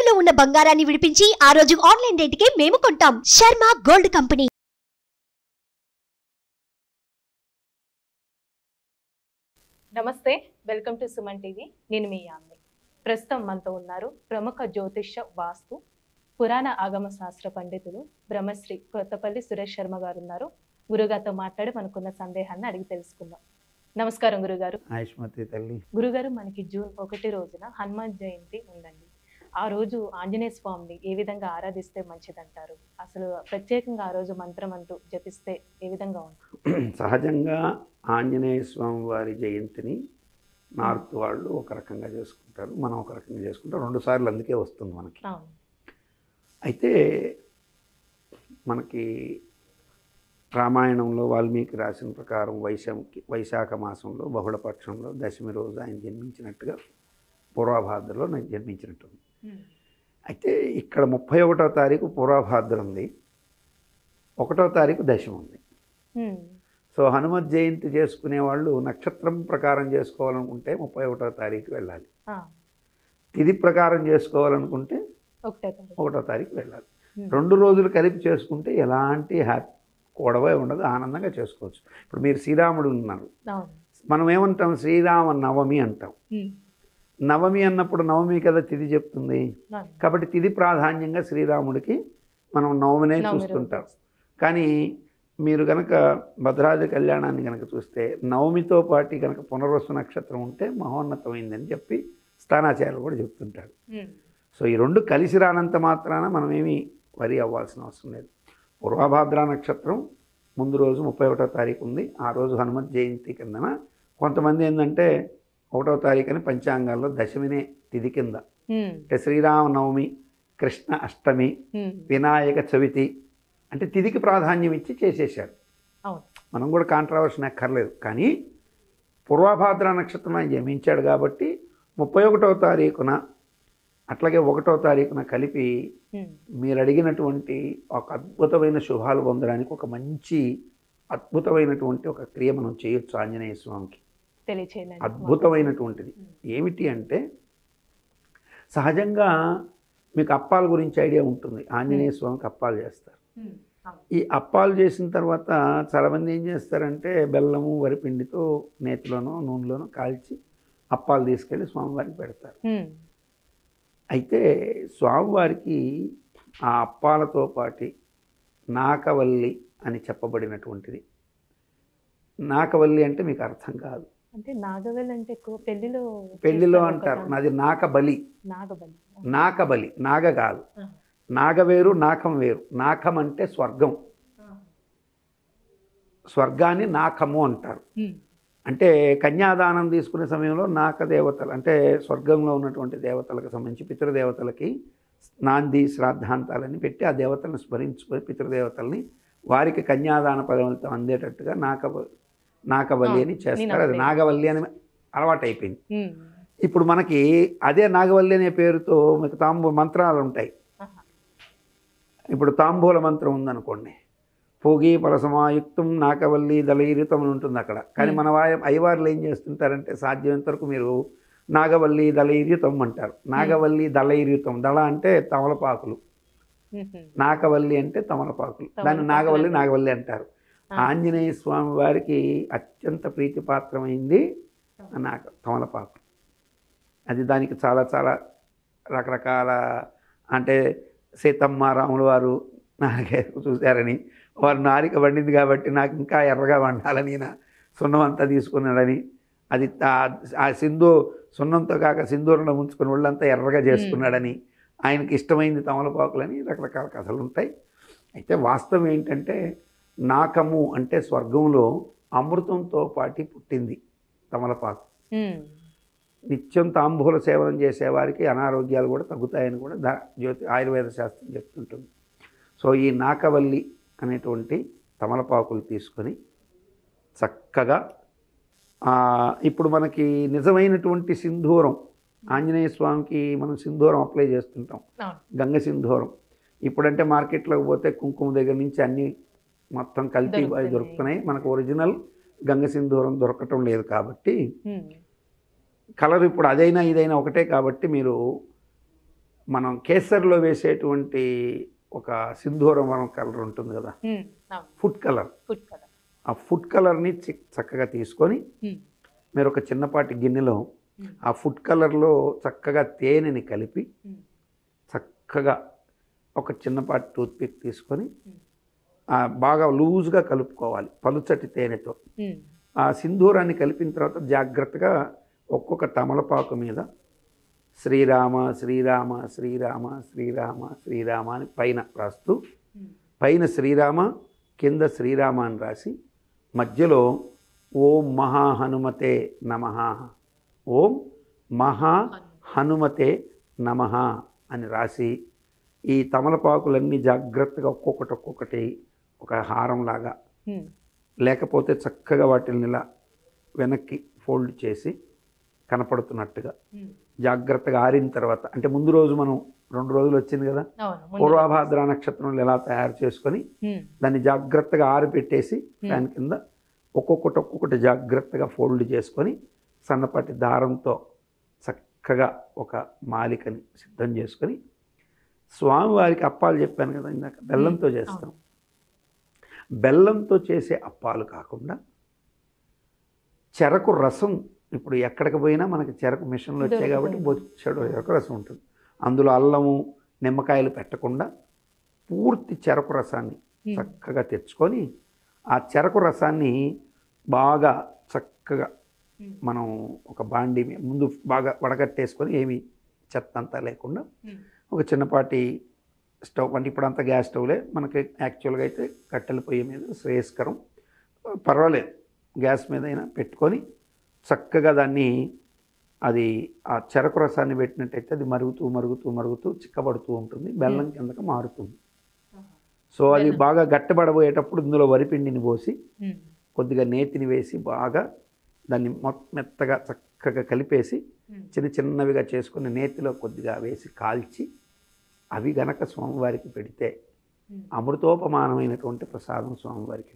తాకట్టులో ఉన్న బంగారాన్ని విడిపించి ఆ రోజు ఆన్లైన్ రేటుకే మేము కొంటాం శర్మ గోల్డ్ కంపెనీ నమస్తే వెల్కమ్ టు సుమన్ టీవీ నేను మీ యామ్ని ప్రస్తుతం మనతో ఉన్నారు ప్రముఖ జ్యోతిష్య వాస్తు పురాణ ఆగమ శాస్త్ర పండితులు బ్రహ్మశ్రీ కొత్తపల్లి సురేష్ శర్మ గారు ఉన్నారు గురుగారితో మాట్లాడి మనకున్న సందేహాన్ని అడిగి తెలుసుకుందాం నమస్కారం గురుగారు ఆయుష్మతి తల్లి గురుగారు మనకి జూన్ ఒకటి రోజున హనుమాన్ జయంతి ఉందండి ఆ రోజు ఆంజనేయ స్వామిని ఏ విధంగా ఆరాధిస్తే మంచిదంటారు అసలు ప్రత్యేకంగా ఆ రోజు మంత్రం అంటూ జపిస్తే ఏ విధంగా ఉంటుంది సహజంగా ఆంజనేయ స్వామి వారి జయంతిని నార్త్ వాళ్ళు ఒక రకంగా చేసుకుంటారు మనం ఒక రకంగా చేసుకుంటాం రెండు సార్లు అందుకే వస్తుంది మనకి అవును అయితే మనకి రామాయణంలో వాల్మీకి రాసిన ప్రకారం వైశాఖి వైశాఖ మాసంలో బహుళపక్షంలో దశమి రోజు ఆయన జన్మించినట్టుగా పూర్వభాద్రలో నేను జన్మించినట్టుంది అయితే ఇక్కడ ముప్పై ఒకటో తారీఖు పూర్వభాద్ర ఉంది ఒకటో తారీఖు దశమి ఉంది ఉమ్. సో హనుమత్ జయంతి చేసుకునే వాళ్ళు నక్షత్రం ప్రకారం చేసుకోవాలనుకుంటే ముప్పై ఒకటో తారీఖు వెళ్ళాలి ఆ, తిథి ప్రకారం చేసుకోవాలనుకుంటే ఒకటే తారీఖు. ఒకటో తారీఖు వెళ్ళాలి ఉమ్. రెండు రోజులు కలిపి చేసుకుంటే ఎలాంటి హ్యాపీ గొడవే ఉండదు ఆనందంగా చేసుకోవచ్చు ఇప్పుడు మీరు శ్రీరాముడు ఉన్నారు అవును మనం ఏమంటాం శ్రీరామ నవమి అంటాం ఉమ్. నవమి అన్నప్పుడు నవమి కదా తిథి చెప్తుంది అవును. కాబట్టి తిథి ప్రాధాన్యంగా శ్రీరాముడికి మనం నవమినే నవమి చూస్తుంటాం రోజు. కానీ మీరు కనుక భద్రాద్రి కళ్యాణాన్ని కనుక చూస్తే నవమితో పాటు కనుక పునర్వసు నక్షత్రం ఉంటే మహోన్నతమైందని చెప్పి స్థానాచార్యులు కూడా చెప్తుంటాడు ఉమ్. సో ఈ రెండు కలిసి రానంత మాత్రాన మనం ఏమీ వరి అవ్వాల్సిన అవసరం లేదు పూర్వభాద్ర నక్షత్రం ముందు రోజు ముప్పై ఒకటో తారీఖు ఉంది ఆ రోజు హనుమత్ జయంతి కిందన కొంతమంది ఏంటంటే ఒకటో తారీఖుని పంచాంగాల్లో దశమినే తిథి కింద ఉమ్. అంటే శ్రీరామనవమి కృష్ణ అష్టమి ఉమ్. వినాయక చవితి అంటే తిథికి ప్రాధాన్యం ఇచ్చి చేసేసారు అవును మనం కూడా కాంట్రవర్షన్ ఎక్కర్లేదు కానీ పూర్వభాద్ర నక్షత్రం ఆయన జమించాడు కాబట్టి ముప్పై ఒకటో తారీఖున అట్లాగే ఒకటో తారీఖున కలిపి ఉమ్. మీరు అడిగినటువంటి ఒక అద్భుతమైన శుభాలు పొందడానికి ఒక మంచి అద్భుతమైనటువంటి ఒక క్రియ మనం చేయొచ్చు ఆంజనేయ స్వామికి తెలియచేయండి అద్భుతమైనటువంటిది ఏమిటి అంటే సహజంగా మీకు అప్పాల గురించి ఐడియా ఉంటుంది ఆంజనేయ స్వామికి అప్పాలు చేస్తారు ఉమ్. అవును. ఈ అప్పాలు చేసిన తర్వాత చాలామంది ఏం చేస్తారంటే బెల్లము వరిపిండితో నేతిలోనో నూనెలోనో కాల్చి అప్పాలు తీసుకెళ్ళి స్వామివారికి పెడతారు ఉమ్. అయితే స్వామివారికి ఆ అప్పాలతో పాటి నాకవల్లి అని చెప్పబడినటువంటిది నాకవల్లి అంటే మీకు అర్థం కాదు అంటే నాగవెల్ అంటే ఎక్కువ పెళ్లిలో పెళ్లిలో చేస్తారు అంటారు ఒకదాన్ని. నాది నాకబలి నాగబలి నాకబలి నాగ కాదు ఆ. నాగ వేరు నాకం వేరు నాకం అంటే స్వర్గం స్వర్గాన్ని నాకము అంటారు ఉమ్. అంటే కన్యాదానం తీసుకునే సమయంలో నాక దేవతలు అంటే స్వర్గంలో ఉన్నటువంటి దేవతలకు సంబంధించి పితృదేవతలకి నాంది శ్రాద్ధాంతాలని పెట్టి ఆ దేవతలను స్మరించుకొని పితృదేవతల్ని వారికి కన్యాదాన ఫలితం అందేటట్టుగా నాక నాకవల్లి అని చేస్తారు అది నాగవల్లి అని అలవాటైపోయింది ఉమ్. ఇప్పుడు మనకి అదే నాగవల్లి అనే పేరుతో మీకు తాంబూ మంత్రాలు ఉంటాయి ఆహా. ఇప్పుడు తాంబూల మంత్రం ఉందనుకోండి పోగి పరసమాయుక్తం నాకవల్లి దళైరితం అని ఉంటుంది అక్కడ కానీ మన వాయ అయ్యవార్లు ఏం చేస్తుంటారంటే సాధ్యమైనంత వరకు మీరు నాగవల్లి దళైర్యుతం అంటారు నాగవల్లి దళైర్యుతం దళ అంటే తమలపాకులు ఉహుం. నాగవల్లి అంటే తమలపాకులు దాన్ని తమలపాకులు నాగవల్లి అంటే- నాగవల్లి అంటారు ఆ. ఆంజనేయ స్వామి వారికి అత్యంత ప్రీతిపాత్రమైంది ఆ నాగ తమలపాకు అది దానికి చాలా చాలా రకరకాల అంటే సీతమ్మ రాముల వారు నాలుగైదు చూశారని వారు నారిక వండింది కాబట్టి నాకు ఇంకా ఎర్రగా వండాలని నా సున్నం అంతా తీసుకున్నాడని అది ఆ- ఆ సింధు సున్నంతో కాక సింధూరంలో ముంచుకుని ఒళ్ళంతా ఎర్రగా చేసుకున్నాడని ఆయనకి ఇష్టమైంది తమలపాకులని రకరకాల కథలు ఉంటాయి అయితే వాస్తవం ఏంటంటే నాకము అంటే స్వర్గంలో అమృతంతో పాటి పుట్టింది తమలపాకు ఉమ్. నిత్యం తాంబూల సేవనం చేసేవారికి అనారోగ్యాలు కూడా తగ్గుతాయని కూడా దా జ్యోతి ఆయుర్వేద శాస్త్రం చెప్తుంటుంది సో ఈ నాకవల్లి అనేటువంటి తమలపాకులు తీసుకొని చక్కగా ఆ, ఇప్పుడు మనకి నిజమైనటువంటి సింధూరం ఆంజనేయ స్వామికి మనం సింధూరం అప్లై చేస్తుంటాం అవును గంగ సింధూరం ఇప్పుడంటే మార్కెట్లోకి పోతే కుంకుమ దగ్గర నుంచి అన్నీ మొత్తం కల్తీ అవి దొరుకుతున్నాయి. దొరుకుతున్నాయి మనకు ఒరిజినల్ గంగ సింధూరం దొరకటం లేదు కాబట్టి ఉమ్. కలర్ ఇప్పుడు అదైనా ఇదైనా ఒకటే కాబట్టి మీరు మనం కేసర్లో వేసేటువంటి ఒక సింధూరం వరం కలర్ ఉంటుంది కదా ఉమ్, అవును ఫుడ్ కలర్ ఫుడ్ కలర్ ఆ ఫుడ్ కలర్ని చి- చక్కగా తీసుకొని ఉమ్, మీరు ఒక చిన్నపాటి గిన్నెలో ఉమ్, ఆ ఫుడ్ కలర్లో చక్కగా తేనెని కలిపి ఉమ్, చక్కగా ఒక చిన్నపాటి టూత్పిక్ తీసుకొని ఉమ్, ఆ బాగా లూజ్గా కలుపుకోవాలి పలుచటి తేనెతో ఉమ్, ఆ సింధూరాన్ని కలిపిన తర్వాత జాగ్రత్తగా ఒక్కొక్క తమలపాకు మీద శ్రీరామ శ్రీరామ శ్రీరామ శ్రీరామ శ్రీరామ అని పైన రాస్తూ ఉమ్, పైన శ్రీరామ కింద శ్రీరామ అని రాసి మధ్యలో ఓం మహా హనుమతే నమ ఓం మహా హనుమతే నమ అని రాసి ఈ తమలపాకులన్నీ జాగ్రత్తగా ఒక్కొక్కటి ఒక్కొక్కటి ఒక హారంలాగా ఉమ్, లేకపోతే చక్కగా వాటిని ఇలా వెనక్కి ఫోల్డ్ చేసి కనపడుతున్నట్టుగా ఉమ్, జాగ్రత్తగా ఆరిన తర్వాత అంటే ముందు రోజు మనం రెండు రోజులు వచ్చింది కదా అవును ముందు- పూర్వాభాద్ర నక్షత్రంలో ఎలా తయారు చేసుకొని ఉమ్, దాన్ని జాగ్రత్తగా ఆరిపెట్టేసి ఫ్యాన్ కింద ఒక్కొక్కటి ఒక్కొక్కటి జాగ్రత్తగా ఫోల్డ్ చేసుకొని సన్నపాటి దారంతో చక్కగా ఒక మాలికని సిద్ధం చేసుకొని స్వామివారికి అప్పాలు చెప్పాను కదా ఇందాక బెల్లంతో చేస్తాం బెల్లంతో చేసే అప్పాలు కాకుండా చెరకు రసం ఇప్పుడు ఎక్కడికి పోయినా మనకి చెరకు మిషన్లు వచ్చాయి కాబట్టి బొచ్చడు చెరకు రసం ఉంటుంది అందులో అల్లము నిమ్మకాయలు పెట్టకుండా పూర్తి చెరకు రసాన్ని ఉమ్, చక్కగా తెచ్చుకొని ఆ చెరకు రసాన్ని బాగా చక్కగా ఉమ్, మనం ఒక బాండి మీద ముందు బాగా వడగట్టేసుకొని ఏమి చెత్త అంతా లేకుండా ఉమ్, ఒక చిన్నపాటి స్టవ్ అంటే ఇప్పుడంతా గ్యాస్ స్టవ్లే మనకి యాక్చువల్గా అయితే కట్టెల పొయ్యి మీద శ్రేయస్కరం పర్వాలేదు గ్యాస్ మీద అయినా పెట్టుకొని చక్కగా దాన్ని అది ఆ చెరకు రసాన్ని పెట్టినట్టయితే అది మరుగుతూ మరుగుతూ మరుగుతూ చిక్కబడుతూ ఉంటుంది బెల్లం కిందకి మారుతుంది సో అది బెల్లం. బాగా గట్టబడబోయేటప్పుడు ఇందులో వరిపిండిని పోసి ఉమ్, కొద్దిగా నేతిని వేసి బాగా దాన్ని మొత్తం మెత్తగా చక్కగా కలిపేసి ఉమ్, చిన్న చిన్నవిగా చేసుకుని నేతిలో కొద్దిగా వేసి కాల్చి అవి గనక స్వామివారికి పెడితే ఉమ్, అమృతోపమానమైనటువంటి ప్రసాదం స్వామివారికి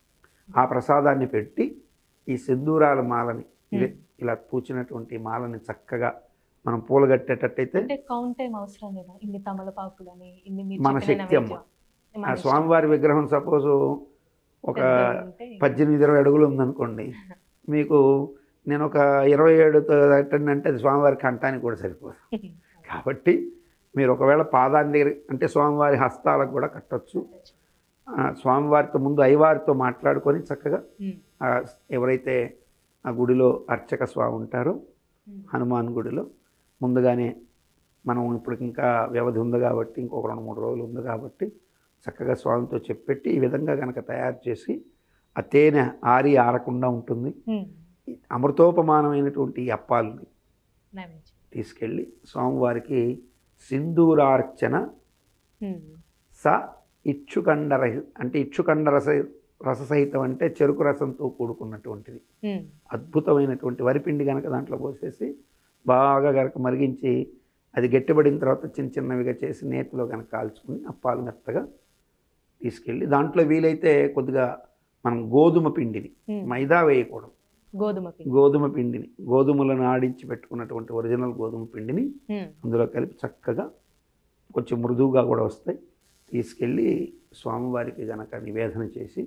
ఆ ప్రసాదాన్ని పెట్టి ఈ సింధూరాల మాలని ఇదే ఇలా పూచినటువంటి మాలని చక్కగా మనం పూలగట్టేటట్టయితే అంటే కౌంట్ టైం అవసరం లేదా ఇన్ని తమలపాకులని ఇన్ని మీరు మన చెప్పిన శక్తి అమ్మ. నైవేద్యం. ఆ మన ఇష్టం. స్వామివారి విగ్రహం సపోజు ఒక పెద్దగా ఉంటే పద్దెనిమిది ఇరవై అడుగులు ఉందనుకోండి మీకు నేను ఒక ఇరవై ఏడు అంటే అది స్వామివారి కంఠానికి కూడా సరిపోదు కాబట్టి మీరు ఒకవేళ పాదాన్ని దగ్గర అంటే స్వామివారి హస్తాలకు కూడా కట్టొచ్చు ఆ, స్వామివారితో ముందు అయ్యవారితో మాట్లాడుకొని చక్కగా ఉమ్, ఆ, ఎవరైతే ఆ గుడిలో అర్చక స్వామి ఉంటారో ఉమ్, హనుమాన్ గుడిలో ముందుగానే మనం ఇప్పుడు ఇంకా వ్యవధి ఉంది కాబట్టి ఇంకొక రెండు మూడు రోజులు ఉంది కాబట్టి చక్కగా స్వామితో చెప్పెట్టి ఈ విధంగా కనుక తయారు చేసి ఆ తేనె ఆరి ఆరకుండా ఉంటుంది ఉమ్, ఈ అమృతోపమానమైనటువంటి ఈ అప్పాలని నైవేద్యం తీసుకెళ్ళి స్వామివారికి సింధూరార్చన ఉమ్, స ఇచ్చుకండ రహి అంటే ఇచ్చుకండ రస రససహితం అంటే చెరుకు రసంతో కూడుకున్నటువంటిది ఉమ్, అద్భుతమైనటువంటి వరిపిండి కనుక దాంట్లో పోసేసి బాగా కనుక మరిగించి అది గట్టిపడిన తర్వాత చిన్న చిన్నవిగా చేసి నేతిలో కనుక కాల్చుకుని అప్పాలు మెత్తగా తీసుకెళ్ళి దాంట్లో వీలైతే కొద్దిగా మనం గోధుమ పిండిని ఉమ్, మైదా వేయకూడదు గోధుమ పిండి గోధుమ పిండిని గోధుమలను ఆడించి పెట్టుకున్నటువంటి ఒరిజినల్ గోధుమ పిండిని ఉమ్, అందులో కలిపి చక్కగా కొంచెం మృదువుగా కూడా వస్తాయి తీసుకెళ్ళి స్వామివారికి గనక నివేదన చేసి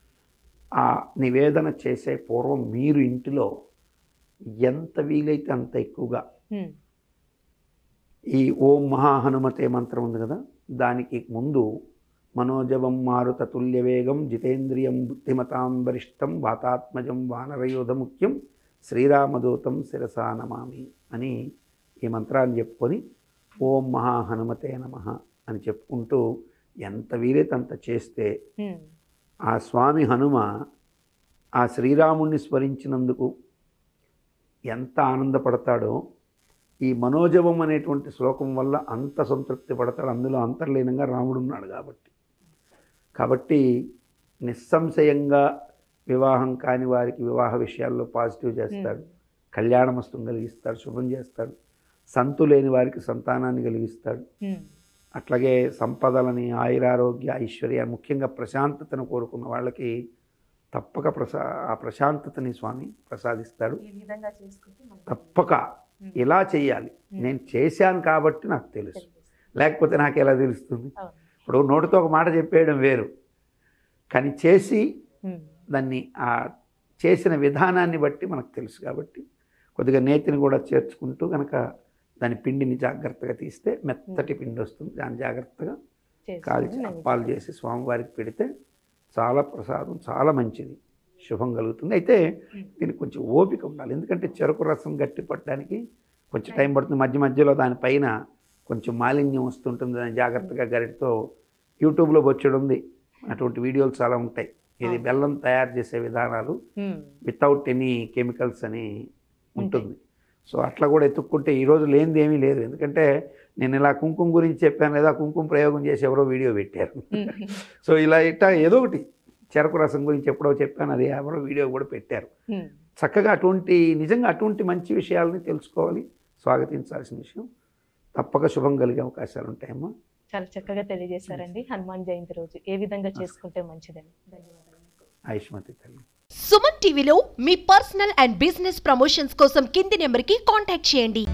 ఆ నివేదన చేసే పూర్వం మీరు ఇంటిలో ఎంత వీలైతే అంత ఎక్కువగా ఉమ్, ఈ ఓం మహాహనుమతే మంత్రం ఉంది కదా దానికి ముందు మనోజవం మారుత తుల్యవేగం జితేంద్రియం బుద్ధిమతాం వరిష్టం వాతాత్మజం వానరయోధ ముఖ్యం శ్రీరామదూతం శిరసా నమామి అని ఈ మంత్రాన్ని చెప్పుకొని ఓం మహాహనుమతే నమ అని చెప్పుకుంటూ ఎంత వీలైతే అంత చేస్తే ఉమ్, ఆ స్వామి హనుమ ఆ శ్రీరాముణ్ణి స్మరించినందుకు ఎంత ఆనందపడతాడో ఈ మనోజవం అనేటువంటి శ్లోకం వల్ల అంత సంతృప్తి పడతాడు అందులో అంతర్లీనంగా రాముడు ఉన్నాడు కాబట్టి కాబట్టి నిస్సంశయంగా వివాహం కాని వారికి వివాహ విషయాల్లో పాజిటివ్ చేస్తాడు కళ్యాణమస్తం కలిగిస్తాడు శుభం చేస్తాడు సంతు లేని వారికి సంతానాన్ని కలిగిస్తాడు ఉమ్, అట్లాగే సంపదలని ఆయురారోగ్య ఐశ్వర్య ముఖ్యంగా ప్రశాంతతను కోరుకున్న వాళ్ళకి తప్పక ప్రసా ఆ ప్రశాంతతని స్వామి ప్రసాదిస్తాడు ఈ విధంగా చేసుకుంటే మనకి తప్పక ఇలా చేయాలి నేను చేశాను కాబట్టి నాకు తెలుసు తెలుసు. లేకపోతే నాకు ఎలా తెలుస్తుంది అవును ఇప్పుడు నోటితో ఒక మాట చెప్పేయడం వేరు కానీ చేసి ఉమ్, దాన్ని ఆ చేసిన విధానాన్ని బట్టి మనకు తెలుసు కాబట్టి కొద్దిగా నేతిని కూడా చేర్చుకుంటూ కనుక దాని పిండిని జాగ్రత్తగా తీస్తే మెత్తటి పిండి వస్తుంది దాన్ని జాగ్రత్తగా చేసుకొని కాల్చి నైవేద్యం. అప్పాలు చేసి స్వామివారికి పెడితే చాలా ప్రసాదం చాలా మంచిది శుభం కలుగుతుంది అయితే దీనికి కొంచెం ఓపిక ఉండాలి ఎందుకంటే చెరుకు రసం గట్టి పట్టడానికి కొంచెం టైం పడుతుంది మధ్య మధ్యలో దానిపైన కొంచెం మాలిన్యం వస్తుంటుంది దాన్ని జాగ్రత్తగా గరిటతో యూట్యూబ్లో బొచ్చడు ఉంది అటువంటి వీడియోలు చాలా ఉంటాయి ఇది ఆ. బెల్లం తయారు చేసే విధానాలు ఉమ్, వితౌట్ ఎనీ కెమికల్స్ అని ఉంటుంది సో అట్లా కూడా ఎత్తుక్కుంటే ఈరోజు లేనిది ఏమీ లేదు ఎందుకంటే నేను ఇలా కుంకుమ గురించి చెప్పాను లేదా కుంకుమ ప్రయోగం చేసి ఎవరో వీడియో పెట్టారు ఉమ్, సో ఇలా ఇట్టా ఏదో ఒకటి చెరకు రసం గురించి ఎప్పుడో చెప్పాను అది ఎవరో వీడియో కూడా పెట్టారు ఉమ్. చక్కగా అటువంటి నిజంగా అటువంటి మంచి విషయాలని తెలుసుకోవాలి స్వాగతించాల్సిన విషయం తప్పక శుభం కలిగే అవకాశాలు ఉంటాయమ్మా చాలా చక్కగా తెలియజేశారండి హనుమాన్ జయంతి రోజు ఏ విధంగా చేసుకుంటే మంచిదని ధన్యవాదాలు ఆయుష్మతి తల్లి సుమన్ టీవీలో మీ పర్సనల్ అండ్ బిజినెస్ ప్రమోషన్స్ కోసం కింది నెంబర్కి కాంటాక్ట్ చేయండి